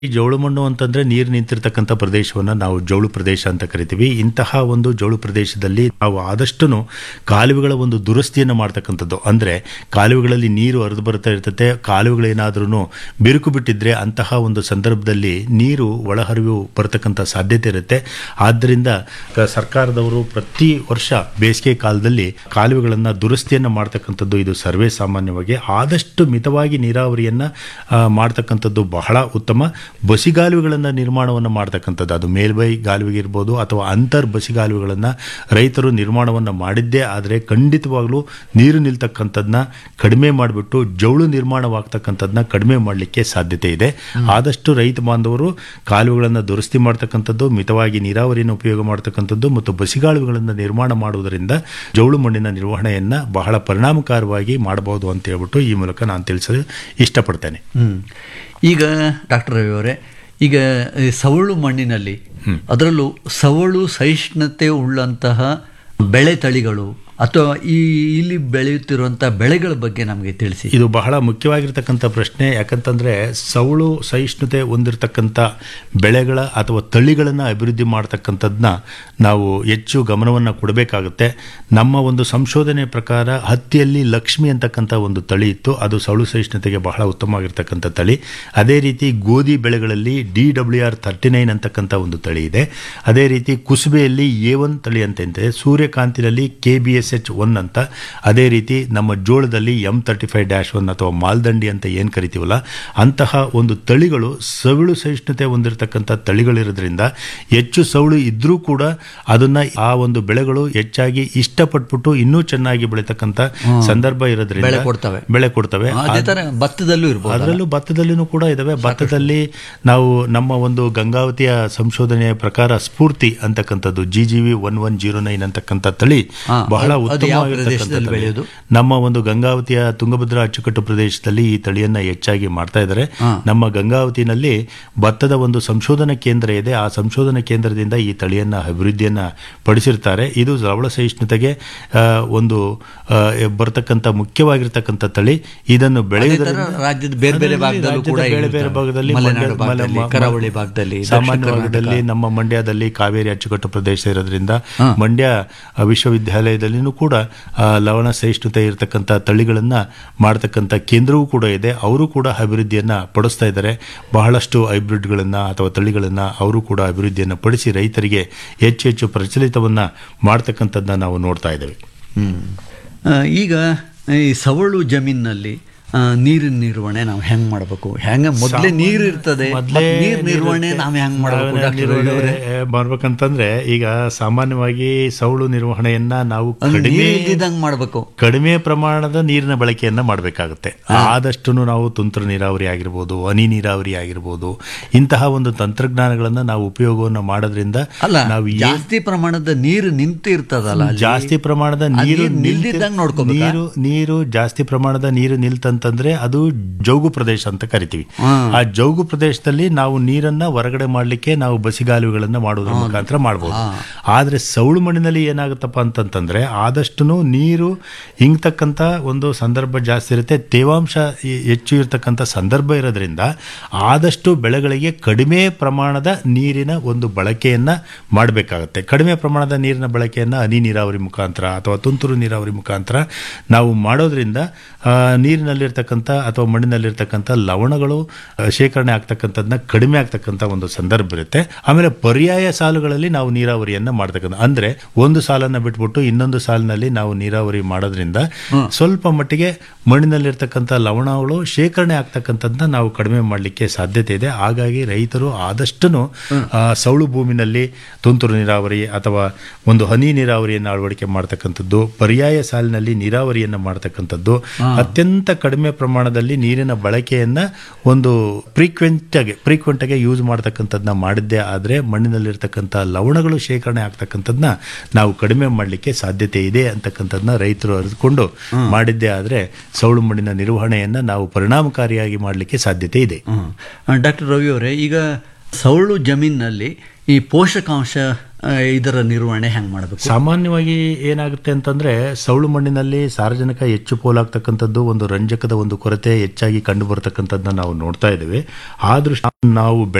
ಈ ಜೌಳು ಮಣ್ಣು ಅಂತಂದ್ರೆ ನೀರು ನಿಂತಿರ್ತಕ್ಕಂಥ ಪ್ರದೇಶವನ್ನ ನಾವು ಜೌಳು ಪ್ರದೇಶ ಅಂತ ಕರಿತೀವಿ ಇಂತಹ ಒಂದು ಜೌಳು ಪ್ರದೇಶದಲ್ಲಿ ನಾವು ಆದಷ್ಟು ಕಾಲುವೆಗಳ ಒಂದು ದುರಸ್ತಿಯನ್ನು ಮಾಡ್ತಕ್ಕಂಥದ್ದು ಅಂದ್ರೆ ಕಾಲುವೆಗಳಲ್ಲಿ ನೀರು ಹರಿದು ಬರ್ತಾ ಇರ್ತದೆ ಕಾಲುವೆಗಳೇನಾದ್ರೂ ಬಿರುಕು ಬಿಟ್ಟಿದ್ರೆ ಅಂತಹ ಒಂದು ಸಂದರ್ಭದಲ್ಲಿ ನೀರು ಒಳಹರಿವು ಬರತಕ್ಕಂಥ ಸಾಧ್ಯತೆ ಇರುತ್ತೆ ಆದ್ದರಿಂದ ಕ- ಸರ್ಕಾರದವರು ಪ್ರತಿ ವರ್ಷ ಬೇಸಿಗೆ ಕಾಲದಲ್ಲಿ ಕಾಲುವೆಗಳನ್ನ ದುರಸ್ತಿಯನ್ನ ಮಾಡ್ತಕ್ಕಂಥದ್ದು ಇದು ಸರ್ವೇ ಸಾಮಾನ್ಯವಾಗಿ ಆದಷ್ಟು ಮಿತವಾಗಿ ನೀರಾವರಿಯನ್ನ ಆ, ಮಾಡ್ತಕ್ಕಂಥದ್ದು ಬಹಳ ಉತ್ತಮ ಬಸಿಗಾಲುವೆಗಳನ್ನು ನಿರ್ಮಾಣವನ್ನು ಮಾಡ್ತಕ್ಕಂಥದ್ದು ಅದು ಮೇಲ್ಬೈ ಗಾಲುವೆಗೆ ಇರ್ಬೋದು ಅಥವಾ ಅಂತರ್ ಬಸಿಗಾಲುವೆಗಳನ್ನು ರೈತರು ನಿರ್ಮಾಣವನ್ನು ಮಾಡಿದ್ದೇ ಆದರೆ ಖಂಡಿತವಾಗ್ಲೂ ನೀರು ನಿಲ್ತಕ್ಕಂಥದ್ದನ್ನ ಕಡಿಮೆ ಮಾಡಿಬಿಟ್ಟು ಜೌಳು ನಿರ್ಮಾಣವಾಗ್ತಕ್ಕಂಥದ್ದನ್ನ ಕಡಿಮೆ ಮಾಡಲಿಕ್ಕೆ ಸಾಧ್ಯತೆ ಇದೆ ಆದಷ್ಟು ರೈತ ಬಾಂಧವರು ಕಾಲುವೆಗಳನ್ನು ದುರಸ್ತಿ ಮಾಡ್ತಕ್ಕಂಥದ್ದು ಮಿತವಾಗಿ ನೀರಾವರಿಯನ್ನು ಉಪಯೋಗ ಮಾಡ್ತಕ್ಕಂಥದ್ದು ಮತ್ತು ಬಸಿಗಾಲುವೆಗಳನ್ನು ನಿರ್ಮಾಣ ಮಾಡುವುದರಿಂದ ಜೌಳು ಮಣ್ಣಿನ ನಿರ್ವಹಣೆಯನ್ನ ಬಹಳ ಪರಿಣಾಮಕಾರವಾಗಿ ಮಾಡಬಹುದು ಅಂತ ಹೇಳ್ಬಿಟ್ಟು ಈ ಮೂಲಕ ನಾನು ತಿಳಿಸಲು ಇಷ್ಟಪಡ್ತೇನೆ ಹ್ಮ್. ಈಗ ಡಾಕ್ಟರ್ ರವಿ ಅವರೇ ಈಗ ಈ ಸವಳು ಮಣ್ಣಿನಲ್ಲಿ ಅದರಲ್ಲೂ ಸವಳು ಸಹಿಷ್ಣುತೆ ಉಳ್ಳಂತಹ ಬೆಳೆ ತಳಿಗಳು ಅಥವಾ ಈ ಇಲ್ಲಿ ಬೆಳೆಯುತ್ತಿರುವಂತಹ ಬೆಳೆಗಳ ಬಗ್ಗೆ ನಮಗೆ ತಿಳಿಸಿ ಇದು ಬಹಳ ಮುಖ್ಯವಾಗಿರ್ತಕ್ಕಂಥ ಪ್ರಶ್ನೆ ಯಾಕಂತಂದ್ರೆ ಸೌಳು ಸಹಿಷ್ಣುತೆ ಹೊಂದಿರತಕ್ಕಂಥ ಬೆಳೆಗಳ ಅಥವಾ ತಳಿಗಳನ್ನು ಅಭಿವೃದ್ಧಿ ಮಾಡ್ತಕ್ಕಂಥದ್ದನ್ನ ನಾವು ಹೆಚ್ಚು ಗಮನವನ್ನು ಕೊಡಬೇಕಾಗುತ್ತೆ ನಮ್ಮ ಒಂದು ಸಂಶೋಧನೆ ಪ್ರಕಾರ ಹತ್ತಿಯಲ್ಲಿ ಲಕ್ಷ್ಮಿ ಅಂತಕ್ಕಂಥ ಒಂದು ತಳಿ ಇತ್ತು ಅದು ಸೌಳು ಸಹಿಷ್ಣುತೆಗೆ ಬಹಳ ಉತ್ತಮವಾಗಿರ್ತಕ್ಕಂಥ ತಳಿ ಅದೇ ರೀತಿ ಗೋಧಿ ಬೆಳೆಗಳಲ್ಲಿ D W R thirty nine ಅಂತಕ್ಕಂಥ ಒಂದು ತಳಿ ಇದೆ ಅದೇ ರೀತಿ ಕುಸುಬೆಯಲ್ಲಿ ಎ ಒನ್ ತಳಿ ಅಂತ ಇದೆ ಸೂರ್ಯಕಾಂತಿನಲ್ಲಿ K B S H one ಅಂತ ಅದೇ ರೀತಿ ನಮ್ಮ ಜೋಳದಲ್ಲಿ M thirty five dash one ಅಥವಾ ಮಾಲ್ದಂಡಿ ಅಂತ ಏನು ಕರಿತೀವಲ್ಲ ಅಂತಹ ಒಂದು ತಳಿಗಳು ಸವಿಳು ಸಹಿಷ್ಣುತೆ ಹೊಂದಿರತಕ್ಕಂಥ ತಳಿಗಳಿರೋದ್ರಿಂದ ಹೆಚ್ಚು ಸೌಳು ಇದ್ರೂ ಕೂಡ ಅದನ್ನ ಆ ಒಂದು ಬೆಳೆಗಳು ಹೆಚ್ಚಾಗಿ ಇಷ್ಟಪಟ್ಬಿಟ್ಟು ಇನ್ನೂ ಚೆನ್ನಾಗಿ ಬೆಳೀತಕ್ಕಂಥ ಸಂದರ್ಭ ಇರೋದ್ರಿಂದ ಬೆಳೆ ಕೊಡ್ತವೆ. ಬೆಳೆ ಕೊಡ್ತವೆ ಅದೇ ತರ ಭತ್ತದಲ್ಲೂ ಇರ್ಬೋದು ಅದರಲ್ಲೂ ಭತ್ತದಲ್ಲಿನೂ ಕೂಡ ಇದಾವೆ ಭತ್ತದಲ್ಲಿ ನಾವು ನಮ್ಮ ಒಂದು ಗಂಗಾವತಿಯ ಸಂಶೋಧನೆಯ ಪ್ರಕಾರ ಸ್ಫೂರ್ತಿ ಅಂತಕ್ಕಂಥದ್ದು G G V one one zero nine ಅಂತಕ್ಕಂಥ ತಳಿ ಹಾ, ಬಹಳ ಅದು- ಅದು ಯಾವ ಉತ್ತಮವಾಗಿರ್ತಕ್ಕಂಥ ಪ್ರದೇಶದಲ್ಲಿ ತಳಿ. ಬೆಳೆಯೋದು? ನಮ್ಮ ಒಂದು ಗಂಗಾವತಿಯ ತುಂಗಭದ್ರಾ ಅಚ್ಚುಕಟ್ಟು ಪ್ರದೇಶದಲ್ಲಿ ಈ ತಳಿಯನ್ನ ಹೆಚ್ಚಾಗಿ ಮಾಡ್ತಾ ಇದ್ದಾರೆ ಹಾ. ನಮ್ಮ ಗಂಗಾವತಿನಲ್ಲಿ ಭತ್ತದ ಒಂದು ಸಂಶೋಧನಾ ಕೇಂದ್ರ ಇದೆ ಆ ಸಂಶೋಧನಾ ಕೇಂದ್ರದಿಂದ ಈ ತಳಿಯನ್ನ ಅಭಿವೃದ್ಧಿಯನ್ನ ಪಡಿಸಿರ್ತಾರೆ ಇದು ಲವಣ ಸಹಿಷ್ಣುತೆಗೆ ಆ, ಒಂದು ಆ, ಬರ್ತಕ್ಕಂಥ ಮುಖ್ಯವಾಗಿರ್ತಕ್ಕಂಥ ತಳಿ ಇದನ್ನು ಬೆಳೆಯುವುದರಿಂದ ತರ ರಾಜ್ಯದ ಬೇರೆ ಬೇರೆ ಅದರಲ್ಲಿ ಭಾಗದಲ್ಲೂ ರಾಜ್ಯದ ಕೂಡ ಬೇರೆ ಬೇರೆ ಇರ್ತವೆ. ಭಾಗದಲ್ಲಿ ಮಲೆನಾಡು ಮಂಡ್ಯ- ಮಲೆ- ಭಾಗದಲ್ಲಿ, ಮ- ಕರಾವಳಿ ಭಾಗದಲ್ಲಿ, ಸಾಮಾನ್ಯ ದಕ್ಷಿಣ ಭಾಗದಲ್ಲಿ ಕರ್ನಾಟಕ. ನಮ್ಮ ಮಂಡ್ಯದಲ್ಲಿ ಕಾವೇರಿ ಅಚ್ಚುಕಟ್ಟು ಪ್ರದೇಶ ಇರೋದ್ರಿಂದ ಹಾ. ಮಂಡ್ಯ ಆ, ವಿಶ್ವವಿದ್ಯಾಲಯದಲ್ಲಿನೂ ಕೂಡ ಆ, ಲವಣ ಸಹಿಷ್ಣುತೆ ಇರತಕ್ಕಂಥ ತಳಿಗಳನ್ನ ಮಾಡ್ತಕ್ಕಂಥ ಕೇಂದ್ರವೂ ಕೂಡ ಇದೆ ಅವರು ಕೂಡ ಅಭಿವೃದ್ಧಿಯನ್ನ ಪಡಿಸ್ತಾ ಇದ್ದಾರೆ ಬಹಳಷ್ಟು ಹೈಬ್ರಿಡ್ಗಳನ್ನ ಅಥವಾ ತಳಿಗಳನ್ನ ಅವರು ಕೂಡ ಅಭಿವೃದ್ಧಿಯನ್ನ ಪಡಿಸಿ ರೈತರಿಗೆ ಹೆಚ್ಚು ಹೆಚ್ಚು ಪ್ರಚಲಿತವನ್ನ ಮಾಡ್ತಕ್ಕಂಥದ್ದನ್ನ ನಾವು ನೋಡ್ತಾ ಇದ್ದೇವೆ ಹ್ಮ್. ಆ, ಈಗ ಈ ಸವಳು ಜಮೀನಿನಲ್ಲಿ ಆ, ನೀರಿನ ನಿರ್ವಹಣೆ ನಾವು ಹೆಂಗ್ ಮಾಡಬೇಕು ಹೆಂಗ ಮೊದಲೇ ನೀರು ಇರ್ತದೆ ಮೊದ್ಲೇ ಮತ್ತ್ ನೀರ್ ನಿರ್ವಹಣೆ ಇರುತ್ತೆ. ನಾವು ಹೆಂಗ್ ಮಾಡಬೇಕು ನಾವೇ ಡಾಕ್ಟರ್ ನಿರ್ವಹಣೆ ರವಿ ಅವರೇ? ಮಾಡ್ಬೇಕಂತಂದ್ರೆ ಈಗ ಸಾಮಾನ್ಯವಾಗಿ ಸೌಳು ನಿರ್ವಹಣೆಯನ್ನ ನಾವು ಅದು ಕಡಿಮೆ ನೀರ್ ಇದ್ದಿದ್ದಂಗ್ ಮಾಡ್ಬೇಕು ಕಡಿಮೆ ಪ್ರಮಾಣದ ನೀರಿನ ಬಳಕೆಯನ್ನ ಮಾಡಬೇಕಾಗುತ್ತೆ ಆದಷ್ಟು ನಾವು ತುಂತುರು ನೀರಾವರಿ ಆಗಿರ್ಬೋದು ಹನಿ ನೀರಾವರಿ ಆಗಿರ್ಬೋದು ಇಂತಹ ಒಂದು ತಂತ್ರಜ್ಞಾನಗಳನ್ನ ನಾವು ಉಪಯೋಗವನ್ನು ಮಾಡೋದ್ರಿಂದ ಅಲ್ಲ ನಾವು ಏನ್- ಜಾಸ್ತಿ ಪ್ರಮಾಣದ ನೀರು ನಿಂತು ಇರ್ತದಲ್ಲ ಅಲ್ಲಿ. ಜಾಸ್ತಿ ಪ್ರಮಾಣದ ಆ ನೀರು ನೀರ್ ನಿಲ್ದಿದ್ದಂಗ್ ನೋಡ್ಕೋಬೇಕಾ? ನೀರು ನೀರು ಜಾಸ್ತಿ ಪ್ರಮಾಣದ ನೀರು ನಿಲ್ತಂತಂದ್ರೆ ಅದು ಜೌಗು ಪ್ರದೇಶ ಅಂತ ಕರಿತೀವಿ ಹ್ಮ್. ಆ ಜೌಗು ಪ್ರದೇಶದಲ್ಲಿ ನಾವು ನೀರನ್ನ ಹೊರಗಡೆ ಮಾಡ್ಲಿಕ್ಕೆ ನಾವು ಬಸಿಗಾಲುವೆಗಳನ್ನ ಮಾಡೋದ್ರ ಮುಖಾಂತರ ಮಾಡ್ಬೋದು ಆದ್ರೆ ಸೌಳು ಮಣ್ಣಿನಲ್ಲಿ ಏನಾಗುತ್ತಪ್ಪ ಅಂತಂತಂದ್ರೆ ಆದಷ್ಟು ನೀರು ಹಿಂಗ್ತಕ್ಕಂಥ ಒಂದು ಸಂದರ್ಭ ಜಾಸ್ತಿ ಇರುತ್ತೆ ತೇವಾಂಶ ಈ- ಹೆಚ್ಚು ಇರತಕ್ಕಂಥ ಸಂದರ್ಭ ಇರೋದ್ರಿಂದ ಆದಷ್ಟು ಬೆಳೆಗಳಿಗೆ ಕಡಿಮೆ ಪ್ರಮಾಣದ ನೀರಿನ ಒಂದು ಬಳಕೆಯನ್ನ ಮಾಡಬೇಕಾಗತ್ತೆ ಕಡಿಮೆ ಪ್ರಮಾಣದ ನೀರಿನ ಬಳಕೆಯನ್ನ ಹನಿ ನೀರಾವರಿ ಮುಖಾಂತರ ಅಥವಾ ತುಂತುರು ನೀರಾವರಿ ಮುಖಾಂತರ ನಾವು ಮಾಡೋದ್ರಿಂದ ಆ, ನೀರಿನಲ್ಲಿರ್ತಕ್ಕಂಥ ಅಥವಾ ಮಣ್ಣಿನಲ್ಲಿರ್ತಕ್ಕಂಥ ಲವಣಗಳು ಆ, ಶೇಖರಣೆ ಆಗ್ತಕ್ಕಂಥದ್ದನ್ನ ಕಡಿಮೆ ಆಗ್ತಕ್ಕಂಥ ಒಂದು ಸಂದರ್ಭ ಇರುತ್ತೆ ಆಮೇಲೆ ಪರ್ಯಾಯ ಸಾಲುಗಳಲ್ಲಿ ನಾವು ನೀರಾವರಿಯನ್ನ ಮಾಡ್ತಕ್ಕಂಥ ಅಂದ್ರೆ ಒಂದು ಸಾಲನ್ನ ಬಿಟ್ಬಿಟ್ಟು ಇನ್ನೊಂದು ಸಾಲಿನಲ್ಲಿ ನಾವು ನೀರಾವರಿ ಮಾಡೋದ್ರಿಂದ ಸ್ವಲ್ಪ ಮಟ್ಟಿಗೆ ಮಣ್ಣಿನಲ್ಲಿರ್ತಕ್ಕಂಥ ಲವಣಗಳು ಶೇಖರಣೆ ಆಗ್ತಕ್ಕಂಥದ್ದನ್ನ ನಾವು ಕಡಿಮೆ ಮಾಡಲಿಕ್ಕೆ ಸಾಧ್ಯತೆ ಇದೆ ಹಾಗಾಗಿ ರೈತರು ಆದಷ್ಟು ಸೌಳು ಭೂಮಿನಲ್ಲಿ ತುಂತುರು ನೀರಾವರಿ ಅಥವಾ ಒಂದು ಹನಿ ನೀರಾವರಿಯನ್ನು ಅಳವಡಿಕೆ ಮಾಡ್ತಕ್ಕಂಥದ್ದು ಪರ್ಯಾಯ ಸಾಲಿನಲ್ಲಿ ನೀರಾವರಿಯನ್ನು ಮಾಡ್ತಕ್ಕಂಥದ್ದು ಅತ್ಯಂತ ಕಡಿಮೆ ಪ್ರಮಾಣದಲ್ಲಿ ನೀರಿನ ಬಳಕೆಯನ್ನ ಒಂದು ಫ್ರೀಕ್ವೆಂಟ್ ಆಗಿ ಫ್ರೀಕ್ವೆಂಟ್ ಆಗಿ ಯೂಸ್ ಮಾಡ್ತಕ್ಕಂಥದ್ದನ್ನ ಮಾಡಿದ್ದೇ ಆದ್ರೆ ಮಣ್ಣಿನಲ್ಲಿರ್ತಕ್ಕಂಥ ಲವಣಗಳು ಶೇಖರಣೆ ಆಗ್ತಕ್ಕಂಥದ್ದನ್ನ ನಾವು ಕಡಿಮೆ ಮಾಡಲಿಕ್ಕೆ ಸಾಧ್ಯತೆ ಇದೆ ಅಂತಕ್ಕಂಥದ್ದನ್ನ ರೈತರು ಅರಿತುಕೊಂಡು ಮಾಡಿದ್ದೇ ಆದ್ರೆ ಸೌಳು ಮಣ್ಣಿನ ನಿರ್ವಹಣೆಯನ್ನ ನಾವು ಪರಿಣಾಮಕಾರಿಯಾಗಿ ಮಾಡಲಿಕ್ಕೆ ಸಾಧ್ಯತೆ ಇದೆ ಹ್ಮ್. ಡಾಕ್ಟರ್ ರವಿ ಅವರೇ ಈಗ ಸೌಳು ಜಮೀನಿನಲ್ಲಿ ಈ ಪೋಷಕಾಂಶ ಆ, ಇದರ ನಿರ್ವಹಣೆ ಹೆಂಗೆ ಮಾಡಬೇಕು ಸಾಮಾನ್ಯವಾಗಿ ಏನಾಗುತ್ತೆ ಅಂತಂದ್ರೆ ಸೌಳು ಮಣ್ಣಿನಲ್ಲಿ ಸಾರಜನಕ ಹೆಚ್ಚು ಪೋಲಾಗ್ತಕ್ಕಂಥದ್ದು ಒಂದು ರಂಜಕದ ಒಂದು ಕೊರತೆ ಹೆಚ್ಚಾಗಿ ಕಂಡು ಬರತಕ್ಕಂಥದ್ದನ್ನ ನಾವು ನೋಡ್ತಾ ಇದ್ದೇವೆ ಆ ದೃಷ್ಟಿ ನಾವು